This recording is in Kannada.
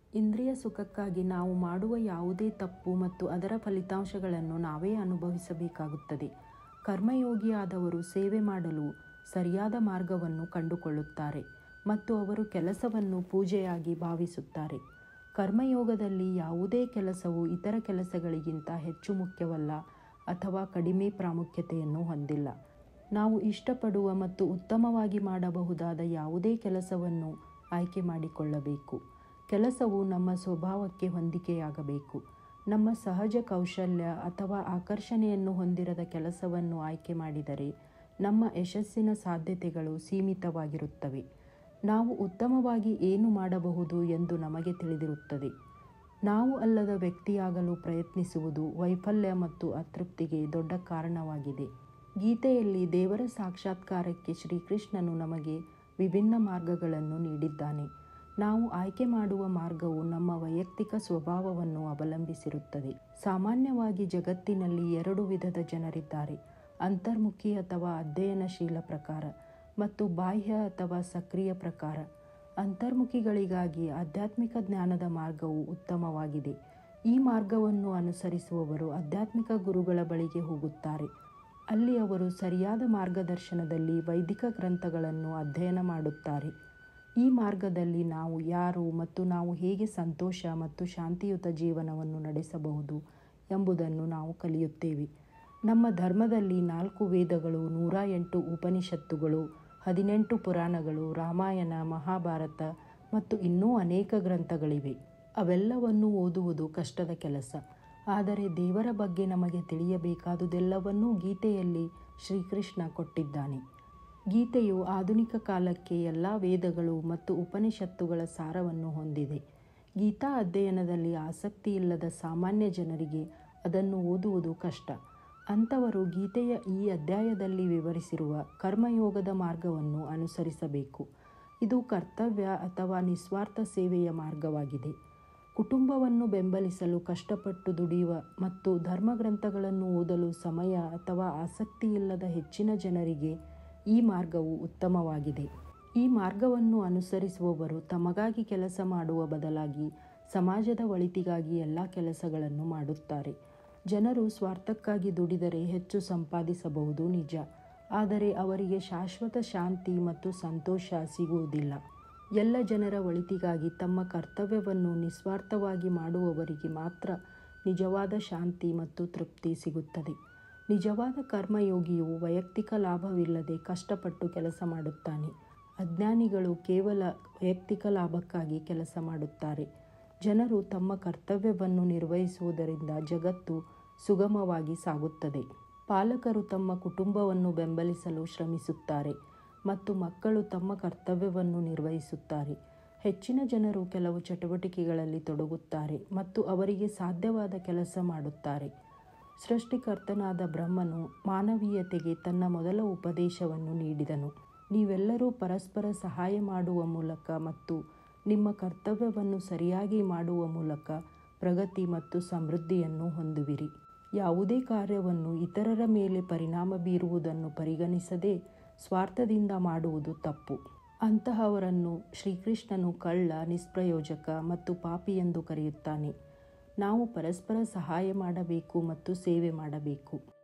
ಇಂದ್ರಿಯ ಸುಖಕ್ಕಾಗಿ ನಾವು ಮಾಡುವ ಯಾವುದೇ ತಪ್ಪು ಮತ್ತು ಅದರ ಫಲಿತಾಂಶಗಳನ್ನು ನಾವೇ ಅನುಭವಿಸಬೇಕಾಗುತ್ತದೆ ಕರ್ಮಯೋಗಿಯಾದವರು ಸೇವೆ ಮಾಡಲು ಸರಿಯಾದ ಮಾರ್ಗವನ್ನು ಕಂಡುಕೊಳ್ಳುತ್ತಾರೆ ಮತ್ತು ಅವರು ಕೆಲಸವನ್ನು ಪೂಜೆಯಾಗಿ ಭಾವಿಸುತ್ತಾರೆ ಕರ್ಮಯೋಗದಲ್ಲಿ ಯಾವುದೇ ಕೆಲಸವು ಇತರ ಕೆಲಸಗಳಿಗಿಂತ ಹೆಚ್ಚು ಮುಖ್ಯವಲ್ಲ ಅಥವಾ ಕಡಿಮೆ ಪ್ರಾಮುಖ್ಯತೆಯನ್ನು ಹೊಂದಿಲ್ಲ ನಾವು ಇಷ್ಟಪಡುವ ಮತ್ತು ಉತ್ತಮವಾಗಿ ಮಾಡಬಹುದಾದ ಯಾವುದೇ ಕೆಲಸವನ್ನು ಆಯ್ಕೆ ಮಾಡಿಕೊಳ್ಳಬೇಕು ಕೆಲಸವು ನಮ್ಮ ಸ್ವಭಾವಕ್ಕೆ ಹೊಂದಿಕೆಯಾಗಬೇಕು ನಮ್ಮ ಸಹಜ ಕೌಶಲ್ಯ ಅಥವಾ ಆಕರ್ಷಣೆಯನ್ನು ಹೊಂದಿರದ ಕೆಲಸವನ್ನು ಆಯ್ಕೆ ಮಾಡಿದರೆ ನಮ್ಮ ಯಶಸ್ಸಿನ ಸಾಧ್ಯತೆಗಳು ಸೀಮಿತವಾಗಿರುತ್ತವೆ ನಾವು ಉತ್ತಮವಾಗಿ ಏನು ಮಾಡಬಹುದು ಎಂದು ನಮಗೆ ತಿಳಿದಿರುತ್ತದೆ ನಾವು ಅಲ್ಲದ ವ್ಯಕ್ತಿಯಾಗಲು ಪ್ರಯತ್ನಿಸುವುದು ವೈಫಲ್ಯ ಮತ್ತು ಅತೃಪ್ತಿಗೆ ದೊಡ್ಡ ಕಾರಣವಾಗಿದೆ ಗೀತೆಯಲ್ಲಿ ದೇವರ ಸಾಕ್ಷಾತ್ಕಾರಕ್ಕೆ ಶ್ರೀಕೃಷ್ಣನು ನಮಗೆ ವಿಭಿನ್ನ ಮಾರ್ಗಗಳನ್ನು ನೀಡಿದ್ದಾನೆ ನಾವು ಆಯ್ಕೆ ಮಾಡುವ ಮಾರ್ಗವು ನಮ್ಮ ವೈಯಕ್ತಿಕ ಸ್ವಭಾವವನ್ನು ಅವಲಂಬಿಸಿರುತ್ತದೆ ಸಾಮಾನ್ಯವಾಗಿ ಜಗತ್ತಿನಲ್ಲಿ ಎರಡು ವಿಧದ ಜನರಿದ್ದಾರೆ ಅಂತರ್ಮುಖಿ ಅಥವಾ ಅಧ್ಯಯನಶೀಲ ಪ್ರಕಾರ ಮತ್ತು ಬಾಹ್ಯ ಅಥವಾ ಸಕ್ರಿಯ ಪ್ರಕಾರ ಅಂತರ್ಮುಖಿಗಳಿಗಾಗಿ ಆಧ್ಯಾತ್ಮಿಕ ಜ್ಞಾನದ ಮಾರ್ಗವು ಉತ್ತಮವಾಗಿದೆ ಈ ಮಾರ್ಗವನ್ನು ಅನುಸರಿಸುವವರು ಆಧ್ಯಾತ್ಮಿಕ ಗುರುಗಳ ಬಳಿಗೆ ಹೋಗುತ್ತಾರೆ ಅಲ್ಲಿ ಅವರು ಸರಿಯಾದ ಮಾರ್ಗದರ್ಶನದಲ್ಲಿ ವೈದಿಕ ಗ್ರಂಥಗಳನ್ನು ಅಧ್ಯಯನ ಮಾಡುತ್ತಾರೆ ಈ ಮಾರ್ಗದಲ್ಲಿ ನಾವು ಯಾರು ಮತ್ತು ನಾವು ಹೇಗೆ ಸಂತೋಷ ಮತ್ತು ಶಾಂತಿಯುತ ಜೀವನವನ್ನು ನಡೆಸಬಹುದು ಎಂಬುದನ್ನು ನಾವು ಕಲಿಯುತ್ತೇವೆ ನಮ್ಮ ಧರ್ಮದಲ್ಲಿ ನಾಲ್ಕು ವೇದಗಳು ನೂರ ಎಂಟು ಉಪನಿಷತ್ತುಗಳು ಹದಿನೆಂಟು ಪುರಾಣಗಳು ರಾಮಾಯಣ ಮಹಾಭಾರತ ಮತ್ತು ಇನ್ನೂ ಅನೇಕ ಗ್ರಂಥಗಳಿವೆ ಅವೆಲ್ಲವನ್ನು ಓದುವುದು ಕಷ್ಟದ ಕೆಲಸ ಆದರೆ ದೇವರ ಬಗ್ಗೆ ನಮಗೆ ತಿಳಿಯಬೇಕಾದುದೆಲ್ಲವನ್ನೂ ಗೀತೆಯಲ್ಲಿ ಶ್ರೀಕೃಷ್ಣ ಕೊಟ್ಟಿದ್ದಾನೆ ಗೀತೆಯು ಆಧುನಿಕ ಕಾಲಕ್ಕೆ ಎಲ್ಲ ವೇದಗಳು ಮತ್ತು ಉಪನಿಷತ್ತುಗಳ ಸಾರವನ್ನು ಹೊಂದಿದೆ ಗೀತಾ ಅಧ್ಯಯನದಲ್ಲಿ ಆಸಕ್ತಿ ಇಲ್ಲದ ಸಾಮಾನ್ಯ ಜನರಿಗೆ ಅದನ್ನು ಓದುವುದು ಕಷ್ಟ ಅಂಥವರು ಗೀತೆಯ ಈ ಅಧ್ಯಾಯದಲ್ಲಿ ವಿವರಿಸಿರುವ ಕರ್ಮಯೋಗದ ಮಾರ್ಗವನ್ನು ಅನುಸರಿಸಬೇಕು ಇದು ಕರ್ತವ್ಯ ಅಥವಾ ನಿಸ್ವಾರ್ಥ ಸೇವೆಯ ಮಾರ್ಗವಾಗಿದೆ ಕುಟುಂಬವನ್ನು ಬೆಂಬಲಿಸಲು ಕಷ್ಟಪಟ್ಟು ದುಡಿಯುವ ಮತ್ತು ಧರ್ಮಗ್ರಂಥಗಳನ್ನು ಓದಲು ಸಮಯ ಅಥವಾ ಆಸಕ್ತಿ ಇಲ್ಲದ ಹೆಚ್ಚಿನ ಜನರಿಗೆ ಈ ಮಾರ್ಗವು ಉತ್ತಮವಾಗಿದೆ ಈ ಮಾರ್ಗವನ್ನು ಅನುಸರಿಸುವವರು ತಮಗಾಗಿ ಕೆಲಸ ಮಾಡುವ ಬದಲಾಗಿ ಸಮಾಜದ ಒಳಿತಿಗಾಗಿ ಎಲ್ಲ ಕೆಲಸಗಳನ್ನು ಮಾಡುತ್ತಾರೆ ಜನರು ಸ್ವಾರ್ಥಕ್ಕಾಗಿ ದುಡಿದರೆ ಹೆಚ್ಚು ಸಂಪಾದಿಸಬಹುದು ನಿಜ ಆದರೆ ಅವರಿಗೆ ಶಾಶ್ವತ ಶಾಂತಿ ಮತ್ತು ಸಂತೋಷ ಸಿಗುವುದಿಲ್ಲ ಎಲ್ಲ ಜನರ ಒಳಿತಿಗಾಗಿ ತಮ್ಮ ಕರ್ತವ್ಯವನ್ನು ನಿಸ್ವಾರ್ಥವಾಗಿ ಮಾಡುವವರಿಗೆ ಮಾತ್ರ ನಿಜವಾದ ಶಾಂತಿ ಮತ್ತು ತೃಪ್ತಿ ಸಿಗುತ್ತದೆ ನಿಜವಾದ ಕರ್ಮಯೋಗಿಯು ವೈಯಕ್ತಿಕ ಲಾಭವಿಲ್ಲದೆ ಕಷ್ಟಪಟ್ಟು ಕೆಲಸ ಮಾಡುತ್ತಾನೆ ಅಜ್ಞಾನಿಗಳು ಕೇವಲ ವೈಯಕ್ತಿಕ ಲಾಭಕ್ಕಾಗಿ ಕೆಲಸ ಮಾಡುತ್ತಾರೆ ಜನರು ತಮ್ಮ ಕರ್ತವ್ಯವನ್ನು ನಿರ್ವಹಿಸುವುದರಿಂದ ಜಗತ್ತು ಸುಗಮವಾಗಿ ಸಾಗುತ್ತದೆ ಪಾಲಕರು ತಮ್ಮ ಕುಟುಂಬವನ್ನು ಬೆಂಬಲಿಸಲು ಶ್ರಮಿಸುತ್ತಾರೆ ಮತ್ತು ಮಕ್ಕಳು ತಮ್ಮ ಕರ್ತವ್ಯವನ್ನು ನಿರ್ವಹಿಸುತ್ತಾರೆ ಹೆಚ್ಚಿನ ಜನರು ಕೆಲವು ಚಟುವಟಿಕೆಗಳಲ್ಲಿ ತೊಡಗುತ್ತಾರೆ ಮತ್ತು ಅವರಿಗೆ ಸಾಧ್ಯವಾದ ಕೆಲಸ ಮಾಡುತ್ತಾರೆ ಸೃಷ್ಟಿಕರ್ತನಾದ ಬ್ರಹ್ಮನು ಮಾನವೀಯತೆಗೆ ತನ್ನ ಮೊದಲ ಉಪದೇಶವನ್ನು ನೀಡಿದನು ನೀವೆಲ್ಲರೂ ಪರಸ್ಪರ ಸಹಾಯ ಮಾಡುವ ಮೂಲಕ ಮತ್ತು ನಿಮ್ಮ ಕರ್ತವ್ಯವನ್ನು ಸರಿಯಾಗಿ ಮಾಡುವ ಮೂಲಕ ಪ್ರಗತಿ ಮತ್ತು ಸಮೃದ್ಧಿಯನ್ನು ಹೊಂದುವಿರಿ ಯಾವುದೇ ಕಾರ್ಯವನ್ನು ಇತರರ ಮೇಲೆ ಪರಿಣಾಮ ಬೀರುವುದನ್ನು ಪರಿಗಣಿಸದೆ ಸ್ವಾರ್ಥದಿಂದ ಮಾಡುವುದು ತಪ್ಪು ಅಂತಹವರನ್ನು ಶ್ರೀಕೃಷ್ಣನು ಕಳ್ಳ ನಿಷ್ಪ್ರಯೋಜಕ ಮತ್ತು ಪಾಪಿ ಎಂದು ಕರೆಯುತ್ತಾನೆ ನಾವು ಪರಸ್ಪರ ಸಹಾಯ ಮಾಡಬೇಕು ಮತ್ತು ಸೇವೆ ಮಾಡಬೇಕು